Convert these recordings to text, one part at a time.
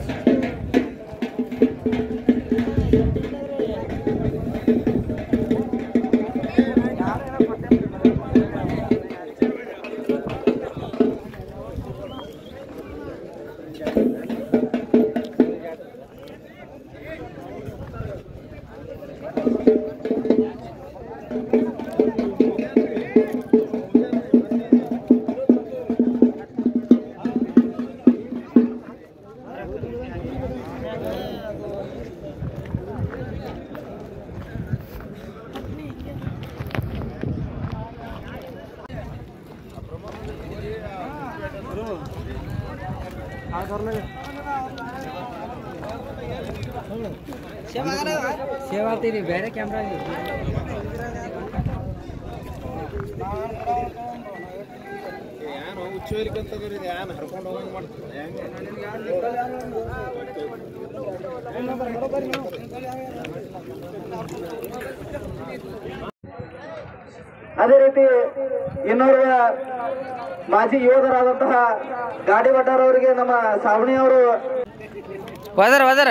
save ಆಗ್ತೀರಿ ಬೇರೆ camera ಏನು ಹುಚ್ಚೋರಿಕಂತ ಏನು ಹರ್ಕೊಂಡು ಹೋಗಂಗ್ ಮಾಡ್ತಾರೆ ಅದೇ ರೀತಿ ಇನ್ನೋರ್ವ ಮಾಜಿ ಯೋಧರಾದಂತಹ ಗಾಡಿ ಭಟ್ಟಾರ್ ಅವರಿಗೆ ನಮ್ಮ ಸಾವಣಿ ಅವರು ಹೋದರ ಹೋದರ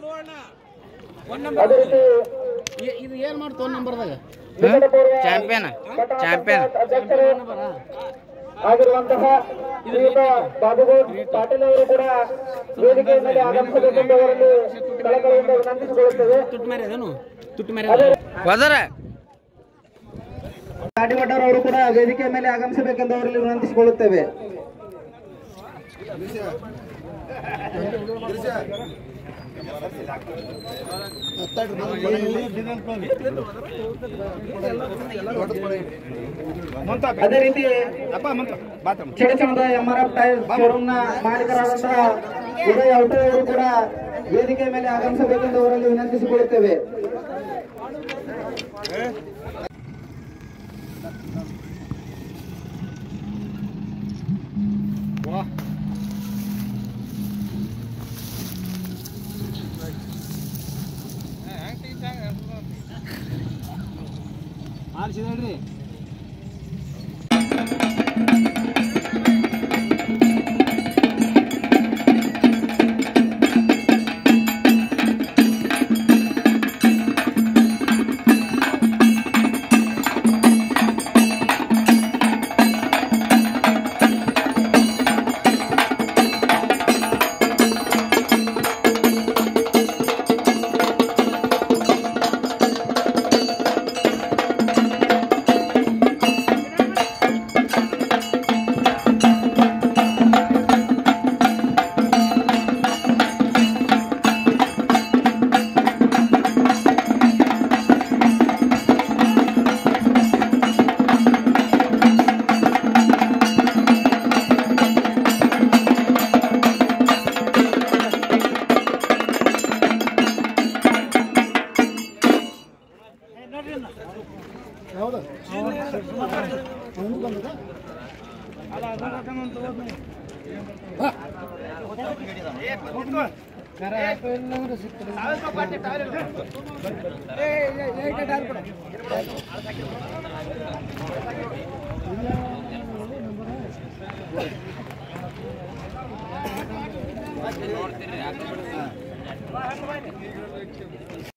ಅದೇ ರೀತಿ ಇದು ಏನು ಮಾಡ್ತು ನಂಬರ್ದಾಗ ಚಾಂಪಿಯನ್ ಚಾಂಪಿಯನ್ ಅಧ್ಯಕ್ಷರು ಆಗಿರುವಂತಹ ಶ್ರೀಯುತ ಬಾಬುಗೌಡ್ ಪಾಟೀಲ್ ಅವರು ಕೂಡ ವೇದಿಕೆಯ ಮೇಲೆ ಆಗಮಿಸಬೇಕೆಂದು ಅವರಲ್ಲಿ ಕಳಕಳಿಯಿಂದ ವಿನಂತಿಸಿಕೊಳ್ಳುತ್ತೇವೆ ಅದೇ ಹೋದರ ಗಾಡಿ ಭಟ್ಟಾರ್ ಅವರು ಕೂಡ ವೇದಿಕೆಯ ಮೇಲೆ ಆಗಮಿಸಬೇಕೆಂದು ಅವರಲ್ಲಿ ವಿನಂತಿಸಿಕೊಳ್ಳುತ್ತೇವೆ ಅದೇ ರೀತಿ ಚಡಚಣದ M R F tyre showroom ನ ಮಾಲೀಕರಾದಂತಹ ಉದಯ್ ಔಟೋ ಅವರು ಕೂಡ ವೇದಿಕೆಯ ಮೇಲೆ ಆಗಮಿಸಬೇಕೆಂದು ಅವರಲ್ಲಿ ವಿನಂತಿಸಿಕೊಳ್ಳುತ್ತೇವೆ ಆರಿಸಿದ್ರಿ